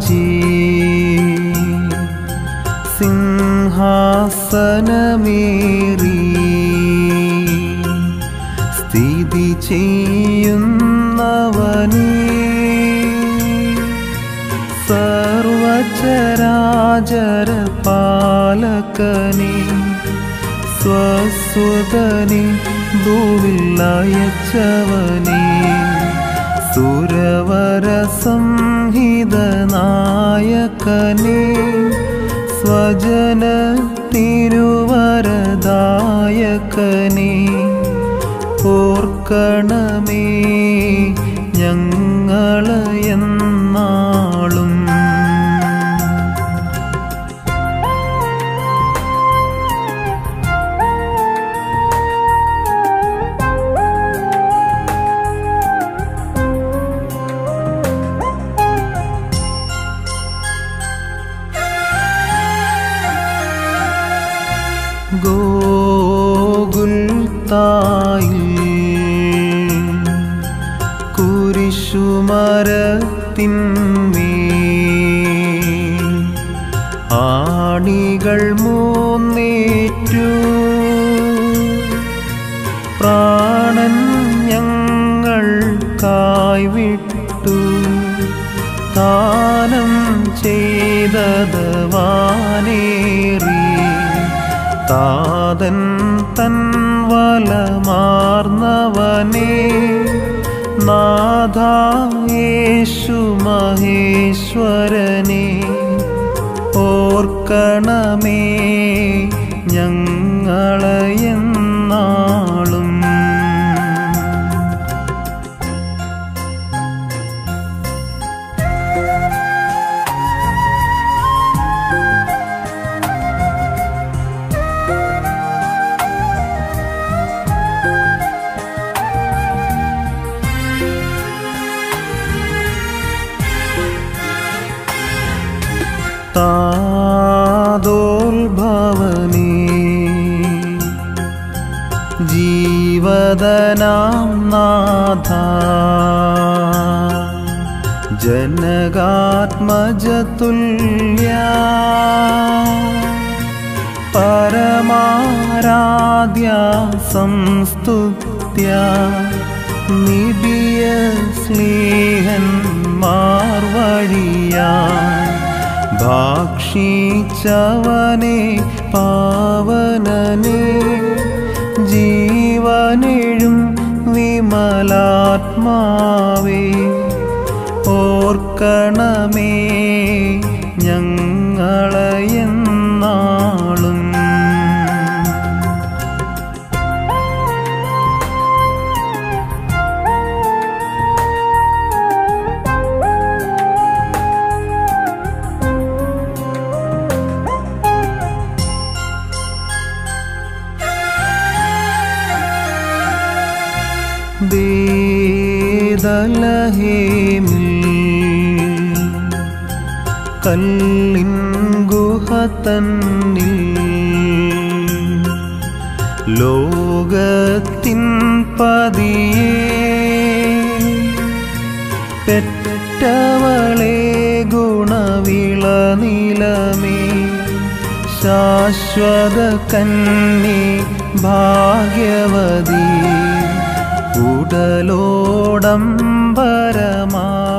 രാജേ സിംഹാസനമേറി സ്ഥിതി ചെയ്യുന്നവനേ സർവചരാചര പാലകനെ സ്വസ്വതനെ ഭൂവില്ലയച്ചവനെ സുരവര സംഹിത നായകനെ സ്വജന തിരുവരദായകനെ ഓർക്കണമേ ഞങ്ങളെന്നാളും ഗോകുൽത്തായിൽ കുരിശുമരത്തിന്മേൽ ആണികൾ മൂന്നേറ്റു പ്രാണൻ ഞങ്ങൾ കായ്വിട്ടു ദാനം ചെയ്തത് വാനേറി താതൻ തൻ വലമാർന്നവനെ നാഥായേശു മഹേശ്വരനെ ഓർക്കണമേ ഞങ്ങളെന്നാളും താതോത്ഭവനേ ജീവദനാം നാഥ ജനകാത്മജതുല്യ പരമാരാധ്യ സംസ്തുത്യ നിബിയ സ്നേഹന്മാർ വഴിയാ ഭക്ഷിച്ചവനെ പാവനനെ ജീവനെഴും വിമലാത്മാവേ ഓർക്കണമേ ഞങ്ങളെന്നാളും ബേദലഹേമിൽ കല്ലിൻ ഗുഹ തന്നിൽ ലോകത്തിൻ പതിയേ പെറ്റവളെ ഗുണവിള നിലമേ ശാശ്വത കന്നി ഭാഗ്യവതി ഉടലോടംബരമാ